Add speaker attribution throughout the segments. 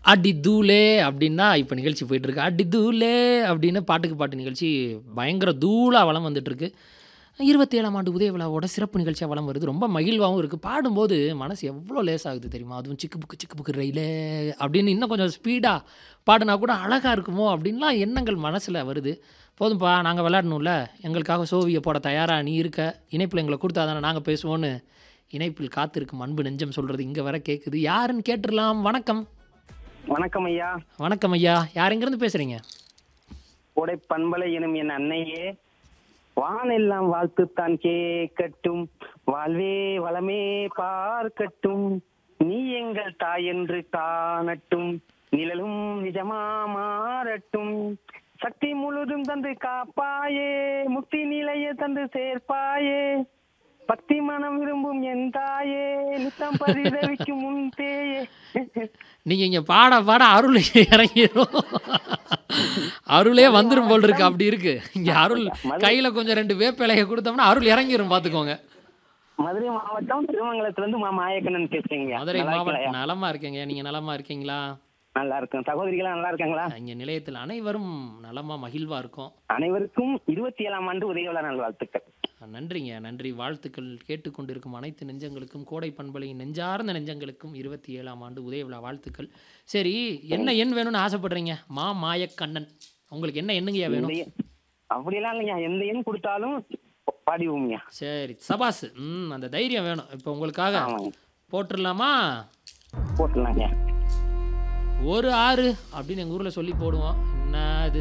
Speaker 1: அடி தூளே அப்படின்னா இப்போ நிகழ்ச்சி போயிட்டுருக்கு அடி தூளே அப்படின்னு பாட்டுக்கு பாட்டு நிகழ்ச்சி பயங்கர தூளாக வளம் வந்துட்டுருக்கு இருபத்தி ஏழாம் ஆண்டு உதய விழாவோட சிறப்பு நிகழ்ச்சியாக வளம் வருது ரொம்ப மகிழ்வாகவும் இருக்குது பாடும்போது மனசு எவ்வளோ லேசாகுது தெரியுமா அதுவும் சிக்கு புக்கு சிக்கு புக்கு ரயிலே அப்படின்னு இன்னும் கொஞ்சம் ஸ்பீடாக பாடினா கூட அழகாக இருக்குமோ அப்படின்லாம் எண்ணங்கள் மனசில் வருது போதும்ப்பா நாங்கள் விளையாடணும்ல எங்களுக்காக சோவியை போட தயாராக நீ இருக்க இணைப்பில் எங்களை கொடுத்தா தானே நாங்கள் பேசுவோன்னு இணைப்பில் காத்திருக்கும் அன்பு நெஞ்சம் சொல்கிறது இங்கே வர கேட்குது யாருன்னு கேட்டுடலாம் வணக்கம்
Speaker 2: வணக்கம் ஐயா
Speaker 1: வணக்கம் ஐயா யார் எங்கேருந்து பேசுகிறீங்க
Speaker 2: கோடை பண்பலை எனும் என் அன்னையே வானெல்லாம் வாழ்த்துத்தான் கேட்கட்டும் வாழ்வே வளமே பார்க்கட்டும் நீ எங்கள் தாய் என்று காணட்டும் நிழலும் நிஜமா மாறட்டும் சக்தி முழுதும் தந்து காப்பாயே முக்தி நிலைய தந்து சேர்ப்பாயே பக்தி மனம் விரும்பும் என் தாயே நித்தம் பரிதவிக்கும் முன் தேயே
Speaker 1: நீங்கள் இங்கே பாட பாட அருள் இறங்கிடும் அருளே வந்துடும் போல் இருக்கு அப்படி இருக்கு இங்கே அருள் கையில் கொஞ்சம் ரெண்டு வேப்பிலையை கொடுத்தோம்னா அருள் இறங்கிரும் பார்த்துக்கோங்க
Speaker 2: மதுரை மாவட்டம் திருமங்கலத்துல இருந்து மா மாயக்கண்ணன் பேசுறீங்க
Speaker 1: மதுரை
Speaker 2: நல்லா இருக்கீங்களா?
Speaker 1: மாவட்டம் நலமா இருக்கேங்க நீங்கள் நலமா இருக்கீங்களா
Speaker 2: நல்லா இருக்கும் சகோதரிகளா நல்லா இருக்காங்களா
Speaker 1: இங்கே நிலையத்தில் அனைவரும் நலமா மகிழ்வா இருக்கோம்
Speaker 2: அனைவருக்கும் இருபத்தி ஏழாம் ஆண்டு உதயவிழா நல்வாழ்த்துக்கள்
Speaker 1: நன்றிங்க நன்றி வாழ்த்துக்கள் கேட்டுக்கொண்டிருக்கும் அனைத்து நெஞ்சங்களுக்கும் கோடை பண்பலையின் நெஞ்சார்ந்த நெஞ்சங்களுக்கும் இருபத்தி ஏழாம் ஆண்டு உதய விழா வாழ்த்துக்கள் சரி என்ன எண் வேணும்னு ஆசைப்படுறீங்க மா மாயக்கண்ணன் உங்களுக்கு என்ன எண்ணுங்கய்யா வேணும்
Speaker 2: இந்த எண்- அப்படியெல்லாம் இல்லைங்க எந்த எண் கொடுத்தாலும் பாடிவோம்யா
Speaker 1: சரி சபாஸ் ம் அந்த தைரியம் வேணும் இப்போ உங்களுக்காக
Speaker 2: ஆமாங்க
Speaker 1: போட்டுடலாமா
Speaker 2: போட்டுலாங்க
Speaker 1: ஒரு ஆறு அப்படின்னு எங்கள் ஊரில் சொல்லி போடுவோம் என்ன இது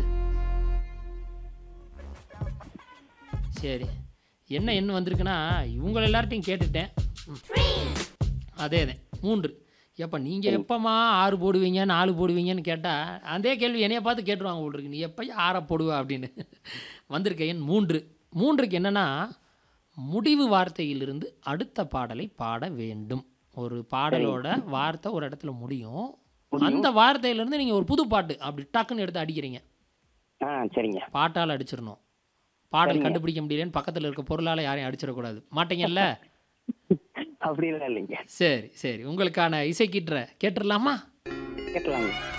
Speaker 1: சரி என்ன எண் வந்திருக்குன்னா இவங்க எல்லார்ட்டையும் கேட்டுட்டேன் ம். அதே அதே மூன்று எப்போ நீங்கள் எப்போம்மா ஆறு போடுவீங்க நாலு போடுவீங்கன்னு கேட்டால் அதே கேள்வி என்னைய பார்த்து கேட்டுருவாங்க உங்களுக்கு நீ எப்போ ஆறை போடுவ அப்படின்னு வந்திருக்க எண் மூன்று மூன்றுக்கு என்னென்னா முடிவு வார்த்தையிலிருந்து அடுத்த பாடலை பாட வேண்டும் ஒரு பாடலோட வார்த்தை ஒரு இடத்துல முடியும் அந்த வார்த்தையிலேருந்து நீங்கள் ஒரு புது பாட்டு அப்படி டக்குன்னு எடுத்து அடிக்கிறீங்க
Speaker 2: ஆ சரிங்க
Speaker 1: பாட்டால் அடிச்சிடணும் பாடல் கண்டுபிடிக்க முடியலன்னு பக்கத்தில் இருக்க பொருளால் யாரையும் அடிச்சிடக்கூடாது மாட்டீங்கல்ல
Speaker 2: அப்படியெல்லாம் இல்லைங்க
Speaker 1: சரி சரி உங்களுக்கான இசை கீற்ற கேட்டுடலாமா
Speaker 2: கேட்டலாங்க